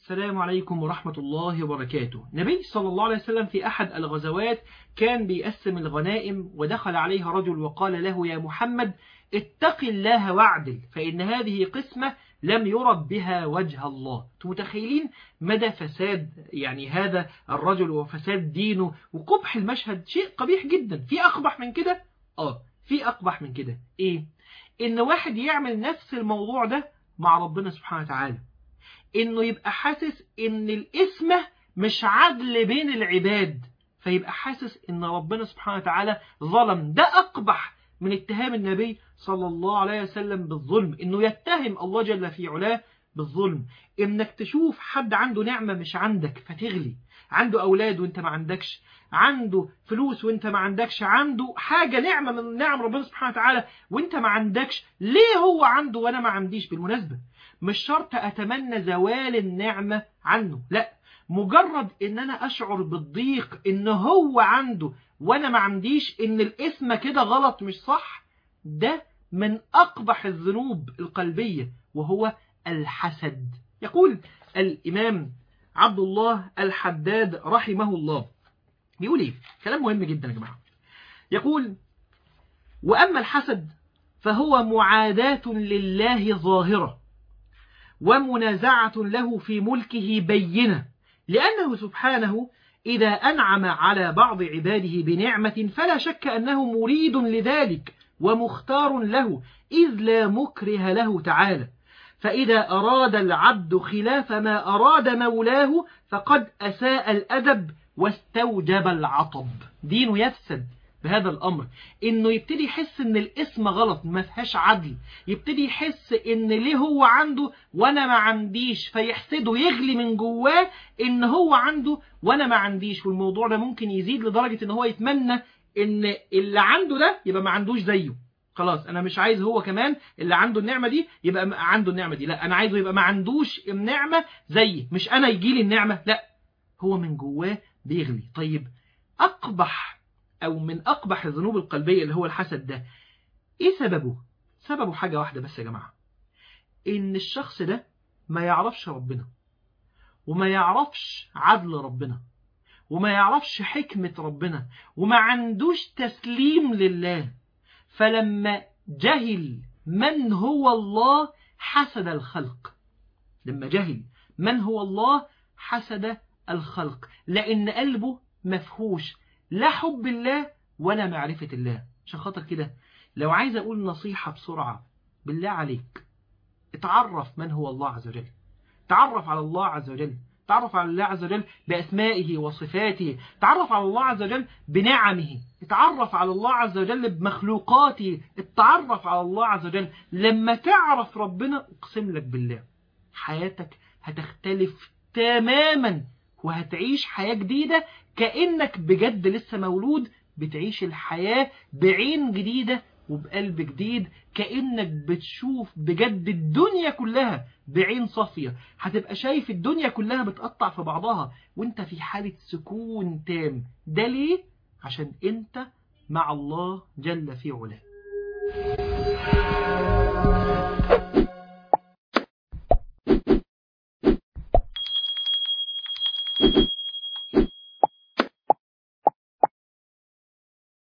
السلام عليكم ورحمة الله وبركاته نبي صلى الله عليه وسلم في أحد الغزوات كان بيقسم الغنائم ودخل عليها رجل وقال له يا محمد اتق الله واعدل فإن هذه قسمة لم يرد بها وجه الله متخيلين مدى فساد يعني هذا الرجل وفساد دينه وقبح المشهد شيء قبيح جدا في أقبح من كده آه في أقبح من كده إيه إن واحد يعمل نفس الموضوع ده مع ربنا سبحانه وتعالى إنه يبقى حاسس إن الإسمة مش عدل بين العباد فيبقى حاسس إن ربنا سبحانه وتعالى ظلم ده أقبح من اتهام النبي صلى الله عليه وسلم بالظلم إنه يتهم الله جل في علاه بالظلم إنك تشوف حد عنده نعمة مش عندك فتغلي عنده أولاد وإنت ما عندكش عنده فلوس وإنت ما عندكش عنده حاجة نعمة من نعم ربنا سبحانه وتعالى وإنت ما عندكش ليه هو عنده وأنا ما عنديش بالمناسبة مش شرط أتمنى زوال النعمة عنه لا مجرد ان انا اشعر بالضيق ان هو عنده وانا ما عنديش ان الاسم كده غلط مش صح ده من اقبح الذنوب القلبية وهو الحسد يقول الامام عبد الله الحداد رحمه الله بيقول ايه كلام مهم جدا يا جماعة يقول واما الحسد فهو معاداة لله ظاهرة ومنازعة له في ملكه بينة لأنه سبحانه إذا أنعم على بعض عباده بنعمة فلا شك أنه مريد لذلك ومختار له إذ لا مكره له تعالى فإذا أراد العبد خلاف ما أراد مولاه فقد أساء الأدب واستوجب العطب دينه يفسد بهذا الأمر إنه يبتدي يحس إن الاسم غلط ما فيهاش عدل يبتدي يحس إن ليه هو عنده وأنا ما عنديش فيحسده يغلي من جواه إن هو عنده وأنا ما عنديش والموضوع ده ممكن يزيد لدرجة إن هو يتمنى إن اللي عنده ده يبقى ما عندوش زيه خلاص أنا مش عايز هو كمان اللي عنده النعمة دي يبقى عنده النعمة دي لا أنا عايزه يبقى ما عندوش النعمة زيي مش أنا يجيلي النعمة لا هو من جواه بيغلي طيب أقبح أو من أقبح الذنوب القلبية اللي هو الحسد ده إيه سببه؟ سببه حاجة واحدة بس يا جماعة إن الشخص ده ما يعرفش ربنا وما يعرفش عدل ربنا وما يعرفش حكمة ربنا وما عندوش تسليم لله فلما جهل من هو الله حسد الخلق لما جهل من هو الله حسد الخلق لأن قلبه مفهوش لا حب الله ولا معرفة الله عشان خاطر كده لو عايز أقول نصيحة بسرعة بالله عليك اتعرف من هو الله عز وجل تعرف على الله عز وجل تعرف على الله عز وجل بأسمائه وصفاته تعرف على الله عز وجل بنعمه اتعرف على الله عز وجل بمخلوقاته اتعرف على الله عز وجل لما تعرف ربنا اقسم لك بالله حياتك هتختلف تماما وهتعيش حياة جديدة كأنك بجد لسه مولود بتعيش الحياة بعين جديدة وبقلب جديد كأنك بتشوف بجد الدنيا كلها بعين صافية هتبقى شايف الدنيا كلها بتقطع في بعضها وانت في حالة سكون تام ده ليه؟ عشان انت مع الله جل في علاه